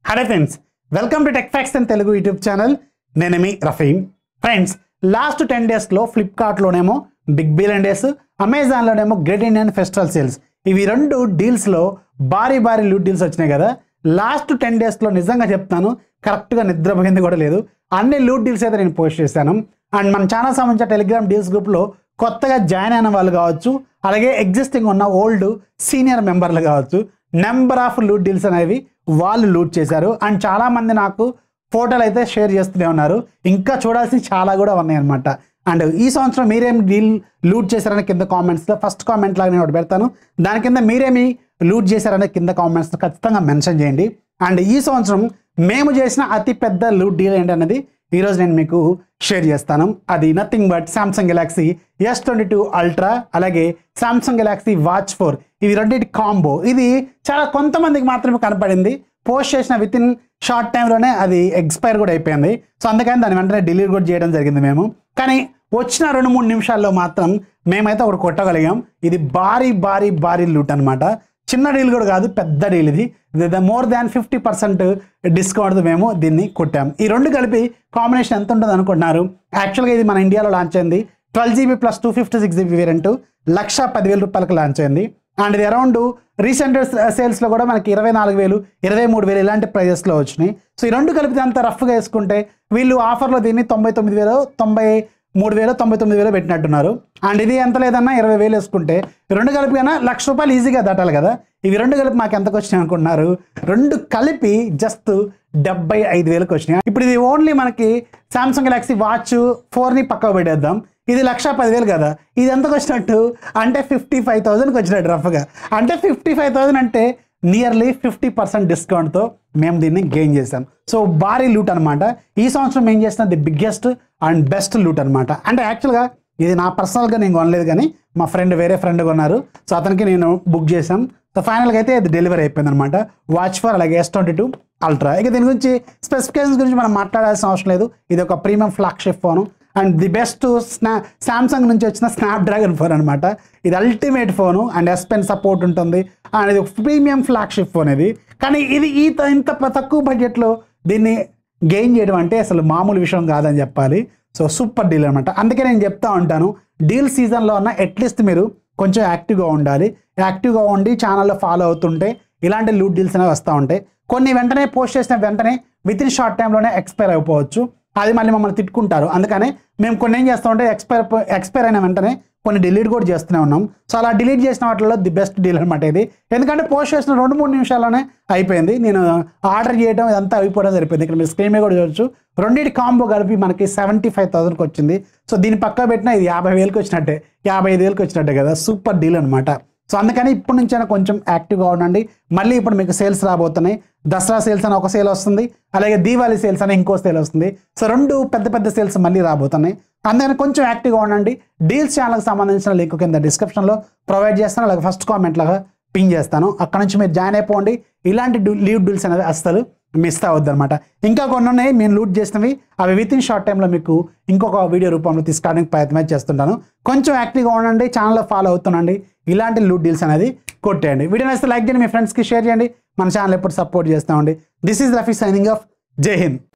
hello friends welcome to tech facts and Telugu YouTube channel నేను మీ Rafeem friends last ten డేస్లో ఫ్లిప్కార్ట్లోనేమో బిగ్ బిలియన్ డేస్ అమెజాన్లోనేమో గ్రేట్ ఇండియన్ ఫెస్టివల్ సేల్స్ ఇవి రెండు డీల్స్లో భారీ భారీ లూట్ డీల్స్ వచ్చినాయి కదా లాస్ట్ టెన్ డేస్లో నిజంగా చెప్తాను కరెక్ట్గా నిద్రపోయింది కూడా లేదు అన్ని లూట్ డీల్స్ అయితే నేను పోస్ట్ చేశాను అండ్ మన ఛానల్ సంబంధించిన టెలిగ్రామ్ డీల్స్ గ్రూప్లో కొత్తగా జాయిన్ అయిన వాళ్ళు కావచ్చు అలాగే ఎగ్జిస్టింగ్ ఉన్న ఓల్డ్ సీనియర్ మెంబర్లు కావచ్చు నెంబర్ ఆఫ్ లూట్ డీల్స్ అనేవి వాళ్ళు లూట్ చేశారు అండ్ చాలామంది నాకు ఫోటోలు అయితే షేర్ చేస్తూనే ఉన్నారు ఇంకా చూడాల్సి చాలా కూడా ఉన్నాయి అనమాట అండ్ ఈ సంవత్సరం మీరేం డీల్ లూట్ చేశారని కింద కామెంట్స్లో ఫస్ట్ కామెంట్ లాగా నేను ఒకటి పెడతాను దాని కింద మీరేమి లూట్ చేశారనే కింద కామెంట్స్లో ఖచ్చితంగా మెన్షన్ చేయండి అండ్ ఈ సంవత్సరం మేము చేసిన అతి పెద్ద లూట్ డీల్ ఏంటనేది ఈరోజు నేను మీకు షేర్ చేస్తాను అది nothing but Samsung Galaxy S twenty two ultra అలాగే సామ్సంగ్ గెలాక్సీ వాచ్ ఫోర్ ఇవి రెండింటి కాంబో ఇది చాలా కొంతమందికి మాత్రమే కనపడింది పోస్ట్ చేసిన విత్ ఇన్ షార్ట్ టైంలోనే అది ఎక్స్పైర్ కూడా అయిపోయింది సో అందుకని దాని వెంటనే డిలీట్ కూడా చేయడం జరిగింది మేము కానీ వచ్చిన రెండు మూడు నిమిషాల్లో మాత్రం మేమైతే ఒకటి కొట్టగలిగాం ఇది భారీ భారీ భారీ లూట్ అనమాట చిన్న డీల్ కూడా కాదు పెద్ద డీల్ ఇది more than fifty percent discount మేము దీన్ని కొట్టాం ఈ రెండు కలిపి కాంబినేషన్ ఎంత ఉంటుంది అనుకుంటున్నారు యాక్చువల్గా ఇది మన ఇండియాలో లాంచ్ అయింది twelve GB plus two fifty six GB variant lakh పదివేల రూపాయలకు లాంచ్ అయింది అండ్ ఇది అరౌండ్ రీసెంట్ సేల్స్లో కూడా మనకి ఇరవై నాలుగు వేలు ఇరవై మూడు వేలు ఇలాంటి ప్రైజెస్లో వచ్చినాయి సో ఈ రెండు కలిపితే అంత రఫ్గా వేసుకుంటే వీళ్ళు ఆఫర్లో దీన్ని తొంభై తొమ్మిది వేలు తొంభై మూడు వేలు తొంభై తొమ్మిది వేలు పెట్టినట్టున్నారు అండ్ ఇది ఎంత లేదన్నా ఇరవై వేలు వేసుకుంటే ఈ రెండు కలిపి కన్నా లక్ష రూపాయలు ఈజీగా దాటాలి కదా ఇవి రెండు కలిపి మాకు ఎంతకు వచ్చినాయి అనుకుంటున్నారు రెండు కలిపి జస్ట్ డెబ్బై ఐదు వేలకు వచ్చినాయి ఇప్పుడు ఇది ఓన్లీ మనకి సామ్సంగ్ గెలాక్సీ వాచ్ ఫోర్ని పక్కకు పెట్టేద్దాం ఇది లక్ష పదివేలు కదా ఇది ఎంతకు వచ్చినట్టు అంటే ఫిఫ్టీ ఫైవ్ థౌసండ్కి వచ్చినట్టు రఫ్గా అంటే ఫిఫ్టీ ఫైవ్ థౌసండ్ అంటే నియర్లీ ఫిఫ్టీ పర్సెంట్ డిస్కౌంట్తో మేము దీన్ని గెయిన్ చేసాం సో భారీ లూట్ అనమాట ఈ సంవత్సరం ఏం చేసిన the biggest and best loot అనమాట అంటే యాక్చువల్గా ఇది నా పర్సనల్గా నేను కొనలేదు కానీ మా ఫ్రెండ్ వేరే ఫ్రెండ్ కొన్నారు సో అతనికి నేను బుక్ చేసాం సో ఫైనల్గా అయితే ఇది డెలివరీ అయిపోయింది అనమాట వాచ్ ఫర్ అలాగే ఎస్ ట్వంటీ టూ అల్ట్రా ఇక దీని గురించి స్పెసిఫికేషన్స్ గురించి మనం మాట్లాడాల్సిన అవసరం లేదు ఇది ఒక premium flagship phone and the best స్నా సామ్సంగ్ నుంచి వచ్చిన స్నాప్ డ్రాగన్ ఫోన్ అనమాట ఇది ultimate phone and S pen support ఉంటుంది అండ్ ఇది ప్రీమియం ఫ్లాగ్షిప్ ఫోన్ ఇది కానీ ఇది ఈ త- ఇంత ప- తక్కువ బడ్జెట్లో దీన్ని గెయిన్ చేయడం అంటే అసలు మామూలు విషయం కాదని చెప్పాలి సో సూపర్ డీల్ అనమాట అందుకే నేను చెప్తా ఉంటాను డీల్ సీజన్లో ఉన్న అట్లీస్ట్ మీరు కొంచెం యాక్టివ్గా ఉండాలి యాక్టివ్గా ఉండి ఛానల్లో ఫాలో అవుతుంటే ఇలాంటి లూట్ డీల్స్ అనేవి వస్తూ ఉంటాయి కొన్ని వెంటనే పోస్ట్ చేసిన వెంటనే విత్ ఇన్ షార్ట్ టైంలోనే ఎక్స్పైర్ అయిపోవచ్చు అది మళ్ళీ మమ్మల్ని తిట్టుకుంటారు అందుకనే మేము కొన్ని ఏం చేస్తామంటే ఎక్స్పైర్ ఎక్స్పైర్ అయిన వెంటనే కొన్ని డిలీట్ కూడా చేస్తూనే ఉన్నాం సో అలా డిలీట్ చేసిన వాటిలో ది బెస్ట్ డీల్ అనమాట ఇది ఎందుకంటే పోస్ట్ చేసిన రెండు మూడు నిమిషాల్లోనే అయిపోయింది నేను ఆర్డర్ చేయడం ఇదంతా అయిపోవడం సరిపోయింది ఇక్కడ మీరు స్క్రీన్ మీద కూడా చూడొచ్చు రెండింటి కాంబో కలిపి మనకి సెవెంటీ ఫైవ్ థౌసండ్కి వచ్చింది సో దీని పక్క పెట్టినా ఇది యాభై వేలకు వచ్చినట్టే యాభై ఐదు వేలకు వచ్చినట్టే కదా సూపర్ డీల్ అనమాట సో అందుకని ఇప్పటి నుంచైనా కొంచెం యాక్టివ్గా ఉండండి మళ్ళీ ఇప్పుడు మీకు సేల్స్ రాబోతున్నాయి దసరా సేల్స్ అని ఒక సేల్ వస్తుంది అలాగే దీవాళీ సేల్స్ అని ఇంకో సేల్ వస్తుంది సో రెండు పెద్ద పెద్ద సేల్స్ మళ్ళీ రాబోతున్నాయి అందుకని కొంచెం యాక్టివ్గా ఉండండి డీల్స్ ఛానల్కి సంబంధించిన లింక్ కింద డిస్క్రిప్షన్లో ప్రొవైడ్ చేస్తాను అలాగే ఫస్ట్ కామెంట్ లాగా పింగ్ చేస్తాను అక్కడ నుంచి మీరు జాయిన్ అయిపోండి ఇలాంటి లీవ్ డీల్స్ అనేది అస్సలు మిస్ అవ్వద్దు అనమాట ఇంకా కొన్ని ఉన్నాయి మేము లూట్ చేసినవి అవి విత్ ఇన్ షార్ట్ టైంలో మీకు ఇంకొక వీడియో రూపంలో తీసుకోవడానికి ప్రయత్నం చేస్తుంటాను కొంచెం యాక్టివ్గా ఉండండి ఛానల్లో ఫాలో అవుతుండండి ఇలాంటి లూట్ డీల్స్ అనేది కొట్టేయండి వీడియో నచ్చితే లైక్ చేయండి మీ ఫ్రెండ్స్కి షేర్ చేయండి మన ఛానల్ ఎప్పుడు సపోర్ట్ చేస్తామండి this is Rafi signing off Jai Hind